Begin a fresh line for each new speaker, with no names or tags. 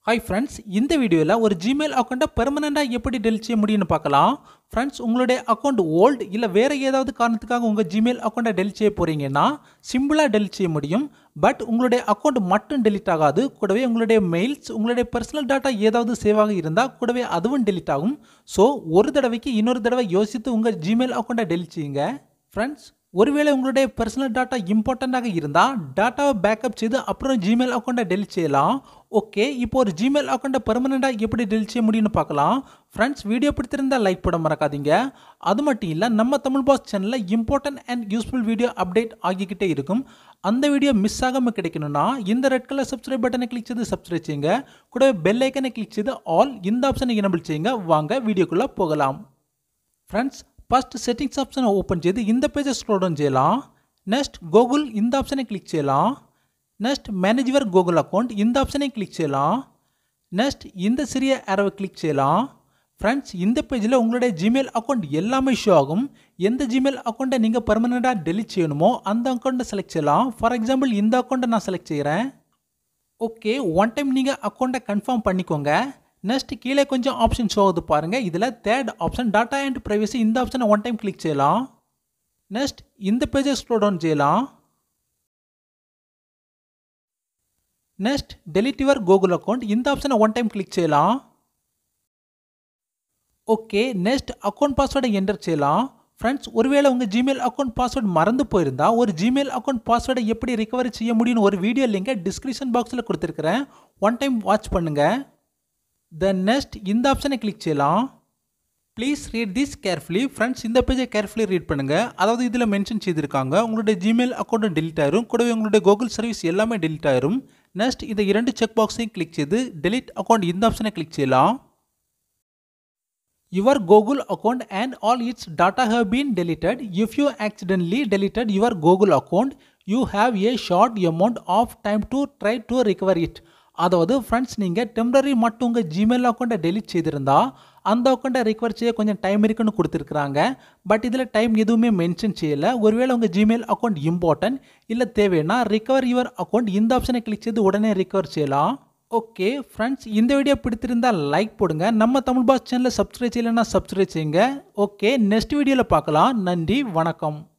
hi friends இந்த வீடியோவில் ஒரு ஜிமெயில் அக்கௌண்ட்டை பெர்மனெண்ட்டாக எப்படி டெலிட் செய்ய முடியும்னு பார்க்கலாம் ஃப்ரெண்ட்ஸ் உங்களுடைய அக்கௌண்ட் ஓல்டு இல்லை வேறு ஏதாவது காரணத்துக்காக உங்கள் ஜிமெயில் அக்கௌண்ட்டை டெலிட் செய்ய போகிறீங்கன்னா சிம்பிளாக டெலிட் செய்ய முடியும் பட் உங்களுடைய அக்கௌண்ட் மட்டும் டெலிட் ஆகாது கூடவே உங்களுடைய மெயில்ஸ் உங்களுடைய பர்சனல் டேட்டா ஏதாவது சேவ் ஆகி இருந்தால் கூடவே அதுவும் டெலிட் ஆகும் ஸோ ஒரு தடவைக்கு இன்னொரு தடவை யோசித்து உங்கள் ஜிமெயில் அக்கௌண்ட்டை டெலிட் செய்யுங்க ஃப்ரெண்ட்ஸ் ஒருவேளை உங்களுடைய பர்சனல் டேட்டா இம்பார்ட்டண்ட்டாக இருந்தால் டேட்டாவை பேக்கப் செய்து அப்புறம் ஜிமெயில் அக்கௌண்ட்டை டெலிட் செய்யலாம் ஓகே இப்போ ஒரு ஜிமெயில் அக்கௌண்ட்டை பெர்மனெண்ட்டாக எப்படி டெலிட் செய்ய முடியும்னு பார்க்கலாம் ஃப்ரெண்ட்ஸ் வீடியோ பிடித்திருந்தால் லைக் போட மறக்காதீங்க அது மட்டும் இல்லை நம்ம தமிழ் பாஸ் சேனலில் important and useful video update ஆகிக்கிட்டே இருக்கும் அந்த வீடியோ மிஸ் ஆகாமல் கிடைக்கணும்னா இந்த ரெட் கலர் சப்ஸ்கிரைப் பட்டனை கிளிக் செய்து சப்ஸ்கிரைப் செய்யுங்க கூடவே பெல் ஐக்கனை கிளிக் செய்து ஆல் இந்த ஆப்ஷனை எனபிள் செய்யுங்க வாங்க வீடியோக்குள்ளே போகலாம் friends first settings option open చేసి ఇంత పేజ్ స్క్రోల్ డౌన్ చేయాలా నెక్స్ట్ గూగుల్ ఇంత ఆప్షన్ క్లిక్ చేయాలా next manage your Google account ఇంత ఆప్షన్ క్లిక్ చేయాలా நெக்ஸ்ட் இந்த சிறிய அரவை கிளிக் செய்யலாம் ஃப்ரெண்ட்ஸ் இந்த பேஜில் உங்களுடைய ஜிமெயில் அக்கௌண்ட் எல்லாமே ஷோ ஆகும் எந்த ஜிமெயில் அக்கௌண்ட்டை நீங்கள் பர்மனெண்ட்டாக டெலிட் செய்யணுமோ அந்த அக்கௌண்ட்டை செலக்ட் செய்யலாம் ஃபார் எக்ஸாம்பிள் இந்த அக்கௌண்ட்டை நான் செலக்ட் செய்கிறேன் ஓகே ஒன் டைம் நீங்கள் அக்கௌண்ட்டை கன்ஃபார்ம் பண்ணிக்கோங்க நெக்ஸ்ட் கீழே கொஞ்சம் ஆப்ஷன் ஷோ ஆகுது பாருங்கள் இதில் third option data and privacy இந்த ஆப்ஷனை ஒன் டைம் கிளிக் செய்யலாம் நெக்ஸ்ட் இந்த பேஜை ஸ்க்ரோல் டவுன் செய்யலாம் next delete your Google account இந்த ஆப்ஷனை ஒன் டைம் கிளிக் செய்யலாம் ஓகே நெக்ஸ்ட் அக்கௌண்ட் பாஸ்வேர்டை என்டர் செய்யலாம் ஃப்ரெண்ட்ஸ் ஒருவேளை உங்கள் ஜிமெயில் அக்கௌண்ட் பாஸ்வேர்டு மறந்து போயிருந்தா ஒரு ஜிமெயில் அக்கௌண்ட் பாஸ்வேர்டை எப்படி ரிகவரி செய்ய முடியும்னு ஒரு வீடியோ லிங்கை டிஸ்கிரிப்ஷன் பாக்ஸில் கொடுத்துருக்கிறேன் ஒன் டைம் வாட்ச் பண்ணுங்கள் தென் நெக்ஸ்ட் இந்த ஆப்ஷனை கிளிக் செய்யலாம் please read this carefully friends இந்த பேஜை கேர்ஃபுல்லி ரீட் பண்ணுங்கள் அதாவது இதில் மென்ஷன் செய்திருக்காங்க உங்களுடைய ஜிமெயில் அக்கௌண்ட்டும் டெலிட் ஆயிரும் கூடவே உங்களுடைய கூகுள் சர்வீஸ் எல்லாமே டெலிட் ஆயிரும் நெக்ஸ்ட் இந்த இரண்டு செக் பாக்ஸையும் கிளிக் செய்து டெலிட் அக்கௌண்ட் இந்த ஆப்ஷனை கிளிக் செய்யலாம் your google account and all its data have been deleted if you accidentally deleted your google account you have a short amount of time to try to recover it அதாவது friends நீங்கள் temporary மட்டும் உங்கள் Gmail அக்கௌண்ட்டை delete செய்திருந்தா அந்த அக்கௌண்ட்டை recover செய்ய கொஞ்சம் time இருக்குன்னு கொடுத்துருக்குறாங்க பட் இதில் டைம் எதுவுமே மென்ஷன் செய்யலை ஒருவேளை உங்கள் ஜிமெயில் அக்கௌண்ட் இம்பார்ட்டன்ட் இல்லை தேவைன்னா ரிகவர் யுவர் அக்கௌண்ட் இந்த ஆப்ஷனை கிளிக் செய்து உடனே ரிகவர் செய்யலாம் ஓகே ஃப்ரெண்ட்ஸ் இந்த வீடியோ பிடித்திருந்தால் லைக் போடுங்க நம்ம தமிழ் பாஸ் சேனலை சப்ஸ்கிரைப் செய்யலைன்னா சப்ஸ்கிரைப் செய்யுங்க ஓகே நெக்ஸ்ட் வீடியோவில் பார்க்கலாம் நன்றி வணக்கம்